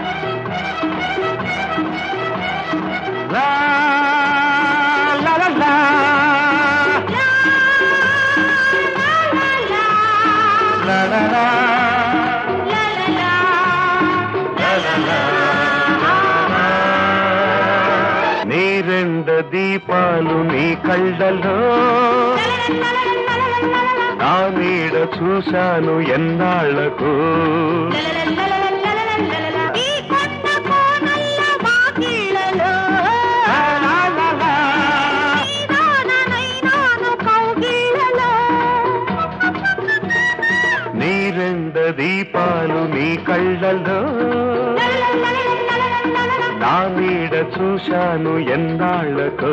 లా లా లా లా. లా లా లా. లా లా లా. నీ రెండు దీపాలు నీ కళ్ళలో నా నీడ చూశాను ఎన్నాళ్లకు ఈ కొత్త కోనల్ల వాకిళ్ళలో లా లా లా లా. నీదాననైనాను కౌగిళ్ళలో నీ రెండు దీపాలు నీ కళ్ళలో నా నీడ చూశాను ఎన్నాళ్లకు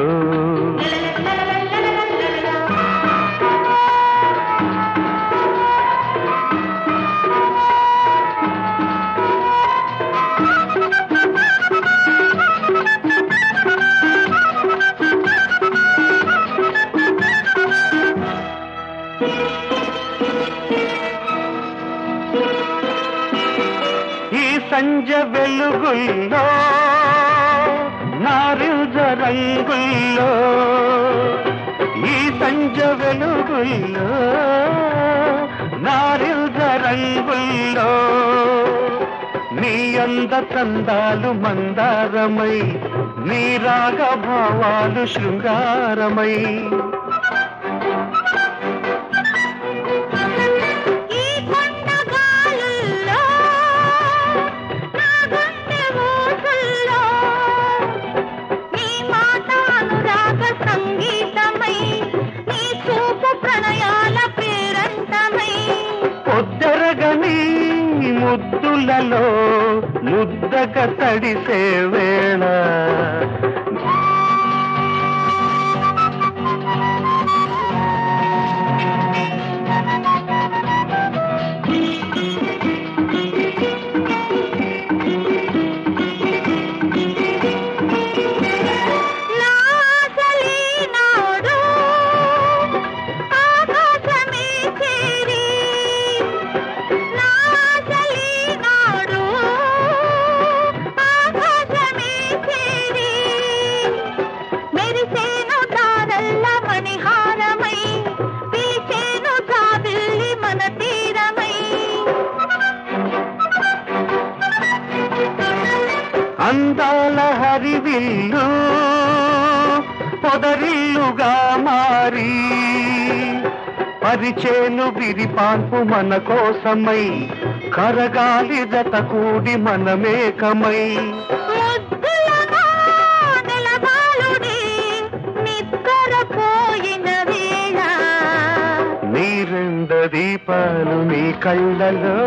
ఈ సంజ వెలుగుల్లో నారింజ రంగుల్లో ఈ సంజ వెలుగుల్లో నారింజ రంగుల్లో నీ అంద చందాలు మందారమై నీ రాగ భావాలు శృంగారమై ఈ కొండ గాలుల్లో నా గుండె ఊసుల్లో నీ మాట అనురాగ సంగీతమై నీ చూపు ప్రణయాల పేరంతమై పొద్దరగని ముద్దులలో ముద్దగ తడిసే వేళ నా ఆశలీ నాడు ఆకాశమే చేరి నా ఆశలీ నాడు ఆకాశమే చేరి మెరిసేను తారల్ల మణిహారమై పిలిచేను జాబిల్లి మన తీరమై అందాల హరివిల్లు పొదరిల్లుగా మారి పరిచేను విరిపాన్పు మన కోసమై కరగాలి జత కూడి మనమేకమై ముద్దులగా నెలవాలుడి నిద్రపోయిన వేళ నీ రెండు దీపాలు నీ కళ్ళలో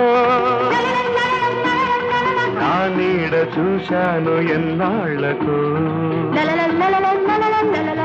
నా నీడ చూశాను ఎన్నాళ్లకు లలలలలలలలలలలల